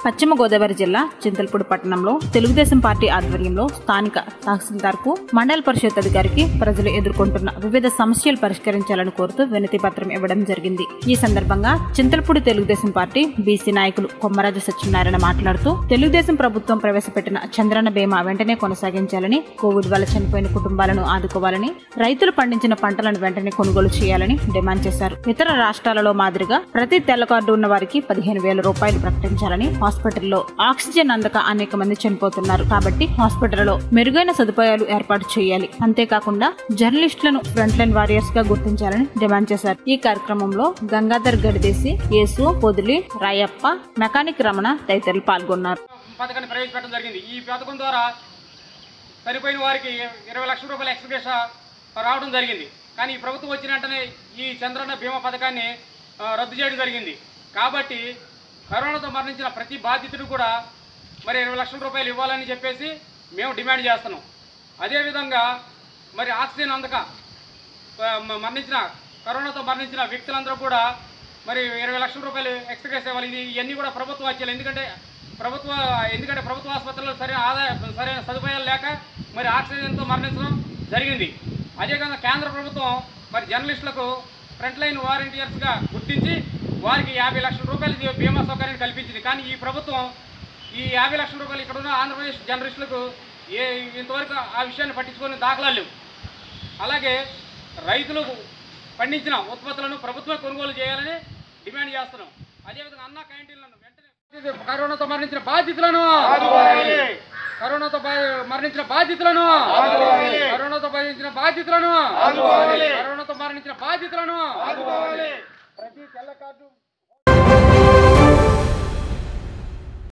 పశ్చిమ గోదావరి జిల్లా చింతలపూడి పట్టణంలో తెలుగుదేశం పార్టీ ఆధ్వర్యంలో స్థానిక తహసీల్దార్ కు మండల పరిషత్ అధికారికి ప్రజలు ఎదుర్కొంటున్న వివిధ సమస్యలు పరిష్కరించాలని కోరుతూ వినతి పత్రం ఇవ్వడం జరిగింది ఈ సందర్భంగా చింతలపూడి తెలుగుదేశం పార్టీ బీసీ నాయకులు కొమ్మరాజు సత్యనారాయణ మాట్లాడుతూ తెలుగుదేశం ప్రభుత్వం ప్రవేశపెట్టిన చంద్రన్న బీమా వెంటనే కొనసాగించాలని కోవిడ్ వల్ల చనిపోయిన కుటుంబాలను ఆదుకోవాలని రైతులు పండించిన పంటలను వెంటనే కొనుగోలు చేయాలని డిమాండ్ చేశారు ఇతర రాష్ట్రాలలో మాదిరిగా ప్రతి తెల్ల కార్డు ఉన్న వారికి పదిహేను వేల రూపాయలు ప్రకటించాలని హాస్పిటల్లో ఆక్సిజన్ అందక అనేక మంది చనిపోతున్నారు కాబట్టి హాస్పిటల్లో మెరుగైన సదుపాయాలు ఏర్పాటు చేయాలి అంతేకాకుండా జర్నలిస్టులను ఫ్రంట్ లైన్ వారియర్స్ గా గుర్తించాలని డిమాండ్ చేశారు ఈ కార్యక్రమంలో గంగాధర్ గడిదేసి యేసు పొదిలి రాయప్ప మెకానిక్ రమణ తదితరులు పాల్గొన్నారు పథకాన్ని ప్రవేశపెట్టడం జరిగింది ఈ పథకం ద్వారా చనిపోయిన వారికి ఇరవై లక్షల రూపాయల ఎక్స్గ్రేష రావడం జరిగింది కానీ ఈ ప్రభుత్వం వచ్చిన వెంటనే ఈ చంద్రన్న బీమా పథకాన్ని ఆ, రద్దు చేయడం జరిగింది కాబట్టి కరోనాతో మరణించిన ప్రతి బాధితుడు కూడా మరి ఇరవై లక్షల రూపాయలు ఇవ్వాలని చెప్పేసి మేము డిమాండ్ చేస్తున్నాం అదేవిధంగా మరి ఆక్సిజన్ అందక ఆ, మ- మరణించిన కరోనాతో మరణించిన వ్యక్తులందరూ కూడా మరి ఇరవై లక్షల రూపాయలు ఎక్స్గ్రేస్ ఇవ్వాలి ఇది ఇవన్నీ కూడా ప్రభుత్వం వచ్చేయాలి ఎందుకంటే ప్రభుత్వ ఎందుకంటే ప్రభుత్వ ఆసుపత్రుల్లో సరైన ఆదాయ సరైన సదుపాయాలు లేక మరి ఆక్సిజన్తో మరణించడం జరిగింది అదేవిధంగా కేంద్ర ప్రభుత్వం మరి జర్నలిస్టులకు ఫ్రంట్ లైన్ వారంటీర్స్గా గుర్తించి వారికి యాభై లక్షల రూపాయలు ఈ బీమా సౌకర్యాన్ని కల్పించింది కానీ ఈ ప్రభుత్వం ఈ యాభై లక్షల రూపాయలు ఇక్కడ ఉన్న ఆంధ్రప్రదేశ్ జర్నలిస్టులకు ఏ ఇంతవరకు ఆ విషయాన్ని పట్టించుకునే దాఖలాలు లేవు అలాగే రైతులు పండించిన ఉత్పత్తులను ప్రభుత్వమే కొనుగోలు చేయాలని డిమాండ్ చేస్తున్నాం అదేవిధంగా అన్న క్యాంటీన్లను వెంటనే కరోనాతో మరణించిన బాధితులను కరోనాతో బా- మరణించిన బాధితులను కరోనాతో మరణించిన బాధితులను కరోనాతో మరణించిన బాధితులను ప్రతి తెల్ల కార్డు